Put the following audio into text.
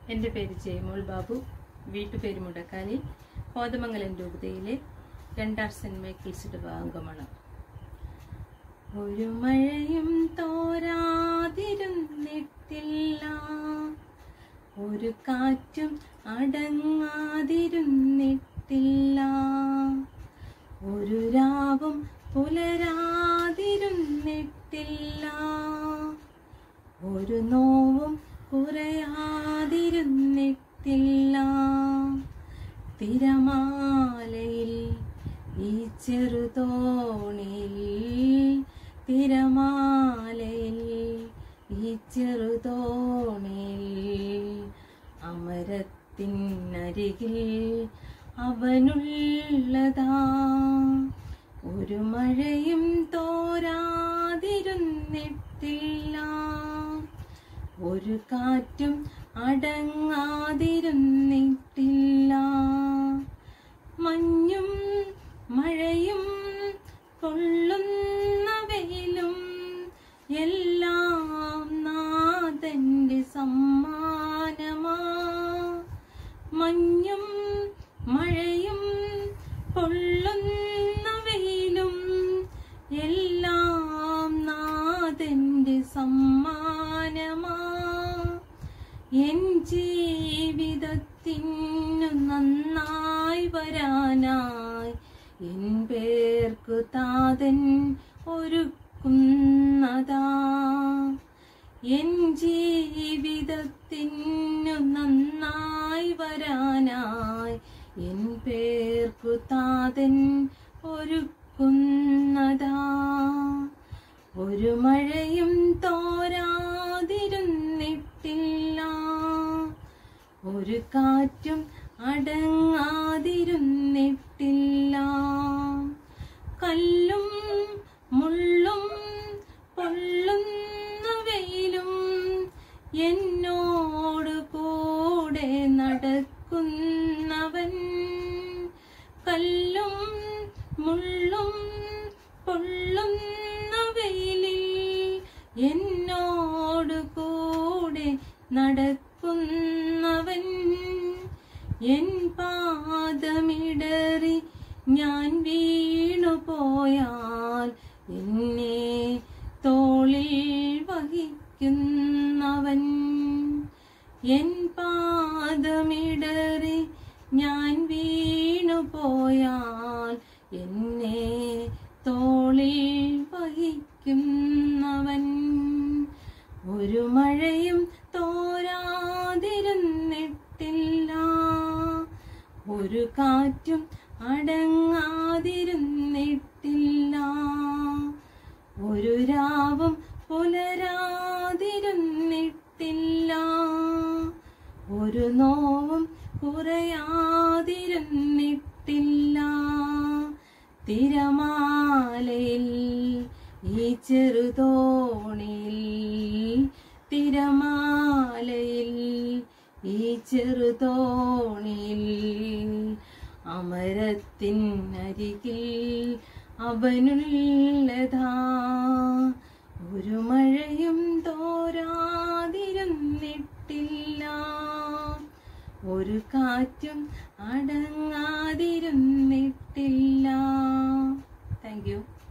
എൻ്റെ പേര് ജയമോൾ ബാബു വീട്ടുപേര് മുടക്കാലി കോതമംഗലം രൂപതയിലെ രണ്ടാർ സെൻറ് മൈക്കിൾസിന്റെ അംഗമാണ് ഒരു മഴയും തോരാതിരുന്നിട്ടില്ല ഒരു കാറ്റും അടങ്ങാതിരുന്നിട്ടില്ല ഒരു രാവും പുലരാതിരുന്നിട്ടില്ല ഒരു നോവും കുറയാതിരുന്നിട്ടില്ല തിരമാലയിൽ ഈ ചെറുതോണിയിൽ തിരമാലയിൽ ഈ ചെറുതോണിയിൽ അമരത്തിനരികിൽ അവനുള്ളതാ ഒരു മഴയും തോരാതിരുന്നിട്ടില്ല ഒരു കാറ്റും അടങ്ങാതിരുന്നിട്ടില്ല മഞ്ഞും മഴയും കൊള്ളുന്ന വെയിലും എല്ലാം നാഥന്റെ സമ്മാനമാ മഞ്ഞും മഴയും കൊള്ളുന്ന വെയിലും എല്ലാം നാഥന്റെ സമ്മാനമാ എൻ ജീവിതത്തിനു നന്നായി വരാനായി എൻ പേർക്കു താതൻ ഒരുക്കുന്നതാ എൻ ജീവിതത്തിനു നന്നായി വരാനായി എൻ പേർക്കു താതൻ ഒരുക്കുന്നതാ ഒരു മഴയും തോരാതിരുന്നിട്ടില്ല ഒരു കാറ്റും അടങ്ങാതിരുന്നിട്ടില്ല കല്ലും മുള്ളും പൊള്ളുന്ന വെയിലും എന്നോട് കൂടെ നടക്കുന്നവൻ കല്ലും മുള്ളും പൊള്ളുന്ന വെയിലിൽ എന്നോട് കൂടെ നടക്കുന്നവൻ എൻ പാദമിടറി ഞാൻ വീണുപോയാൽ എന്നെ തോളിൽ വഹിക്കുന്നവൻ എൻ പാദമിടറി ഞാൻ വീണുപോയാൽ എന്നെ തോളിൽ വഹിക്കുന്നവൻ ഒരു മഴയും തോരാതിരുന്നിട്ടില്ല ഒരു കാറ്റും അടങ്ങാതിരുന്നിട്ടില്ല ഒരു രാവും പുലരാതിരുന്നിട്ടില്ല ഒരു നോവും കുറയാതിരുന്നിട്ടില്ല തിരമാലയിൽ ഈ ചെറുതോണിയിൽ തിരമാലയിൽ ഈ ചെറുതോണിയിൽ അമരത്തിനരികിൽ അവനുള്ളതാ ഒരു മഴയും തോരാതിരുന്നിട്ടില്ല ഒരു കാറ്റും അടങ്ങാതിരുന്നിട്ടില്ല താങ്ക് യു